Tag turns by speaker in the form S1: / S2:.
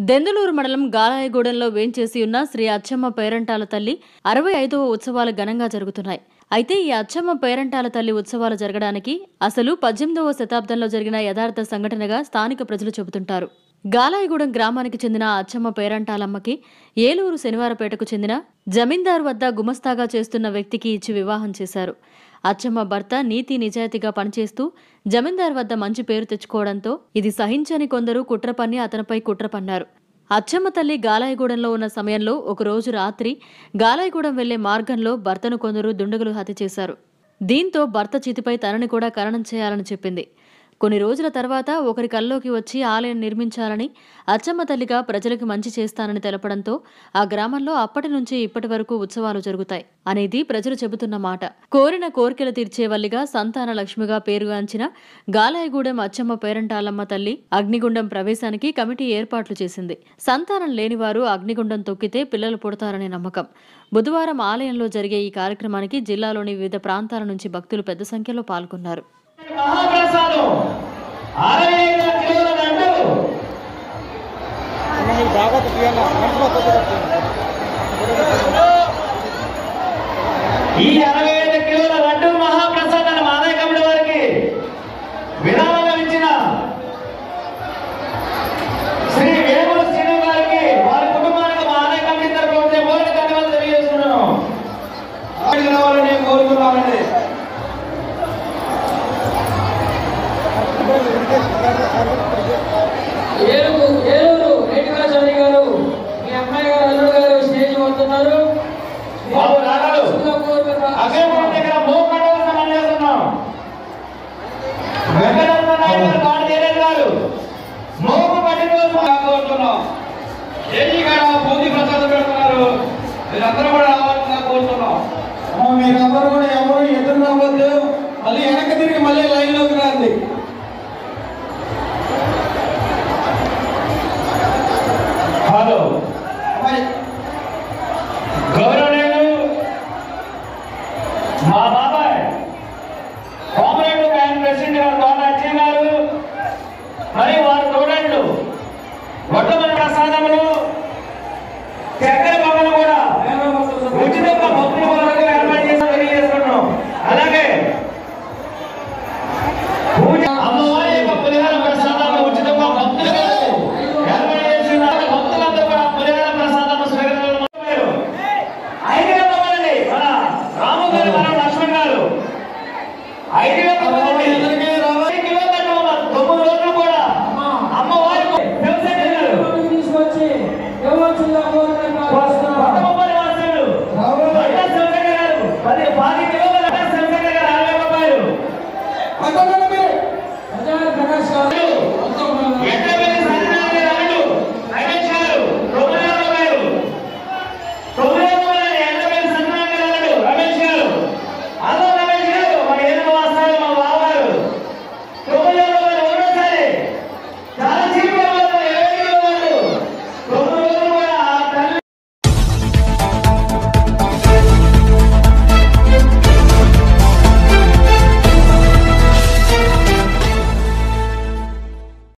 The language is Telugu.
S1: దెందులూరు మండలం గాలాయగూడెంలో వేంచేసి ఉన్న శ్రీ అచ్చమ్మ పేరంటాల తల్లి అరవై ఐదవ ఉత్సవాలు ఘనంగా జరుగుతున్నాయి అయితే ఈ అచ్చమ్మ పేరంటాల తల్లి ఉత్సవాలు జరగడానికి అసలు పద్దెనిమిదవ శతాబ్దంలో జరిగిన యథార్థ సంఘటనగా స్థానిక ప్రజలు చెబుతుంటారు గాలాయగూడెం గ్రామానికి చెందిన అచ్చమ్మ పేరంటాలమ్మకి ఏలూరు శనివారపేటకు చెందిన జమీందార్ వద్ద గుమస్తాగా చేస్తున్న వ్యక్తికి ఇచ్చి వివాహం చేశారు అచ్చమ్మ భర్త నీతి నిజాయితీగా పనిచేస్తూ జమీందార్ వద్ద మంచి పేరు తెచ్చుకోవడంతో ఇది సహించని కొందరు కుట్ర పన్ని అతనిపై కుట్ర పన్నారు అచ్చమ్మ తల్లి గాలాయగూడెంలో ఉన్న సమయంలో ఒకరోజు రాత్రి గాలాయగూడెం వెళ్లే మార్గంలో భర్తను కొందరు దుండగులు హత్య చేశారు దీంతో భర్త చితిపై తనని కూడా ఖననం చేయాలని చెప్పింది కొన్ని రోజుల తర్వాత ఒకరి కల్లోకి వచ్చి ఆలయం నిర్మించాలని అచ్చమ్మ తల్లిగా ప్రజలకు మంచి చేస్తానని తెలపడంతో ఆ గ్రామంలో అప్పటి నుంచి ఇప్పటి వరకు ఉత్సవాలు జరుగుతాయి అనేది ప్రజలు చెబుతున్న మాట కోరిన కోరికలు తీర్చే వల్లిగా సంతాన లక్ష్మిగా పేరుగాంచిన గాలాయగూడెం అచ్చమ్మ పేరంటాలమ్మ తల్లి అగ్నిగుండం ప్రవేశానికి కమిటీ ఏర్పాట్లు చేసింది సంతానం లేనివారు అగ్నిగుండం తొక్కితే పిల్లలు పుడతారనే నమ్మకం బుధవారం ఆలయంలో జరిగే ఈ కార్యక్రమానికి జిల్లాలోని వివిధ ప్రాంతాల నుంచి భక్తులు పెద్ద సంఖ్యలో పాల్గొన్నారు
S2: మహాప్రసాదం అరవై ఐదు కిలోల నండు
S3: మీరు బాగా తీయాలి మనసులో కొద్దిగా
S2: ఈ అరవై ఐదు కిలోల లడ్డు మహాప్రసాదాన్ని మాదయ్య కమిటీ వారికి విరాళంగా ఇచ్చిన శ్రీ వేమూరు శ్రీను గారికి వారి కుటుంబానికి మా ఆదాయ కమిటీ తరఫున వచ్చే మూలక ధన్యవాదాలు తెలియజేస్తున్నాను ఆడికి రావాలని నేను కోరుతున్నానండి
S4: ఏలూరు ఏలూరు రేణుకాచారి గారు మీ అమ్మాయి గారు అల్లుడు గారు స్టేజ్ వస్తున్నారు
S2: బాబు రాగాలు
S4: కోరుకున్న
S2: అగ్రపురం దగ్గర మోకాళ్ళ మనం చేస్తున్నాం వెంకటరమణ నాయుడు గారు కాడు తీరేది గారు మోపు పట్టి కోసం కోరుతున్నాం ఏజీ గారు పూర్తి ప్రసాదం పెడుతున్నారు మీరందరూ కూడా రావాలని కోరుతున్నాం
S3: మీరందరూ కూడా ఎవరు ఎదురు నవ్వద్దు మళ్ళీ వెనక్కి తిరిగి మళ్ళీ లైన్ లోకి రండి
S2: హలో గౌరవనీయులు మా బాబాయ్ కామరేడ్ బ్యాంక్ ప్రెసిడెంట్ గారు తోట అచ్చయ్య గారు మరియు వారి తోడళ్ళు వడ్డమల ప్రసాదములు చక్కెర పొగలు కూడా ఉచితంగా భక్తుల కొరకు ఏర్పాటు చేసి తెలియజేస్తున్నాం అలాగే పూజ అమ్మవారి యొక్క పులిహార ప్రసాదాలు ఉచితంగా భక్తులకు ఏర్పాటు చేసిన భక్తులందరూ కూడా పులిహార ప్రసాదాలు స్వీకరించారు ఐదు వేల మంది మన రాము గారు మన లక్ష్మణ్ గారు ఐదు వేల మంది ఐదు కిలోమీటర్లు ఉన్న తొమ్మిది రోజులు కూడా అమ్మవారికి వ్యవసాయ గారు
S4: తీసుకొచ్చి యువచులుగా కోరుకున్న
S2: కొత్త ముప్పై వాసులు బండ శివశంకర్ గారు పది పది కిలోమీటర్ల శివశంకర్ గారు అరవై రూపాయలు
S4: ప్రజా ప్రకాష్ గారు